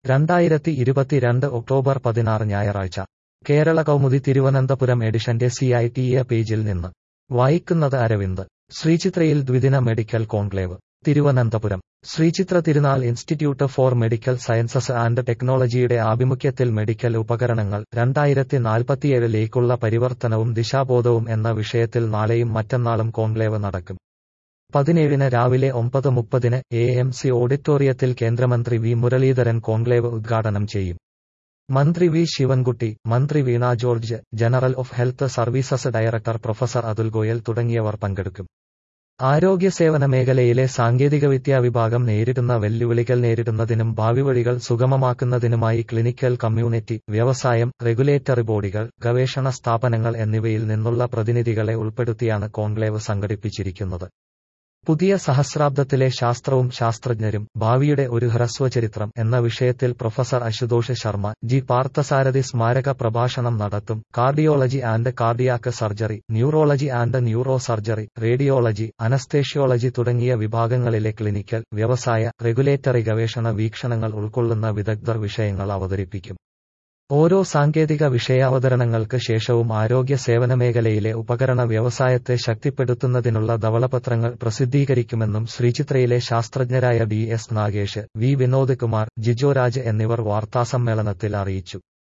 രണ്ടായിരത്തി ഇരുപത്തിരണ്ട് ഒക്ടോബർ പതിനാറ് ഞായറാഴ്ച കേരള കൗമുദി തിരുവനന്തപുരം എഡിഷന്റെ സി ഐ ടി എ പേജിൽ നിന്ന് വായിക്കുന്നത് അരവിന്ദ് ശ്രീചിത്രയിൽ ദ്വിദിന medical conclave Thiruvananthapuram Sree Chitra Thirunal institute for medical sciences and ടെക്നോളജിയുടെ ആഭിമുഖ്യത്തിൽ മെഡിക്കൽ ഉപകരണങ്ങൾ രണ്ടായിരത്തി നാൽപ്പത്തിയേഴിലേക്കുള്ള പരിവർത്തനവും ദിശാബോധവും എന്ന വിഷയത്തിൽ നാളെയും മറ്റന്നാളും കോൺക്ലേവ് നടക്കും പതിനേഴിന് രാവിലെ ഒമ്പത് മുപ്പതിന് എ എം സി ഓഡിറ്റോറിയത്തിൽ കേന്ദ്രമന്ത്രി വി മുരളീധരൻ കോൺക്ലേവ് ഉദ്ഘാടനം ചെയ്യും മന്ത്രി വി ശിവൻകുട്ടി മന്ത്രി Veena George general of health services director professor Atul Goyal തുടങ്ങിയവർ പങ്കെടുക്കും ആരോഗ്യ സേവന മേഖലയിലെ സാങ്കേതികവിദ്യാ വിഭാഗം നേരിടുന്ന വെല്ലുവിളികൾ നേരിടുന്നതിനും ഭാവിവഴികൾ സുഗമമാക്കുന്നതിനുമായി ക്ലിനിക്കൽ കമ്മ്യൂണിറ്റി വ്യവസായം റെഗുലേറ്ററി ബോഡികൾ ഗവേഷണ സ്ഥാപനങ്ങൾ എന്നിവയിൽ നിന്നുള്ള പ്രതിനിധികളെ ഉൾപ്പെടുത്തിയാണ് കോൺക്ലേവ് സംഘടിപ്പിച്ചിരിക്കുന്നത് പുതിയ സഹസ്രാബ്ദത്തിലെ ശാസ്ത്രവും ശാസ്ത്രജ്ഞരും ഭാവിയുടെ ഒരു ഹ്രസ്വചരിത്രം എന്ന വിഷയത്തിൽ പ്രൊഫസർ അശുതോഷ് ശർമ്മ ജി പാർത്ഥസാരഥി സ്മാരക പ്രഭാഷണം നടത്തും cardiology and cardiac surgery neurology and neuro surgery radiology anaesthesiology തുടങ്ങിയ വിഭാഗങ്ങളിലെ ക്ലിനിക്കൽ വ്യവസായ റെഗുലേറ്ററി ഗവേഷണ വീക്ഷണങ്ങൾ ഉൾക്കൊള്ളുന്ന വിദഗ്ധർ വിഷയങ്ങൾ അവതരിപ്പിക്കും ഓരോ സാങ്കേതിക വിഷയാവതരണങ്ങൾക്ക് ശേഷവും ആരോഗ്യ സേവന മേഖലയിലെ ഉപകരണ വ്യവസായത്തെ ശക്തിപ്പെടുത്തുന്നതിനുള്ള ധവളപത്രങ്ങൾ പ്രസിദ്ധീകരിക്കുമെന്നും ശ്രീചിത്രയിലെ ശാസ്ത്രജ്ഞരായ D S Nagesh V Vinod Kumar Jijo Raj എന്നിവർ വാർത്താസമ്മേളനത്തിൽ അറിയിച്ചു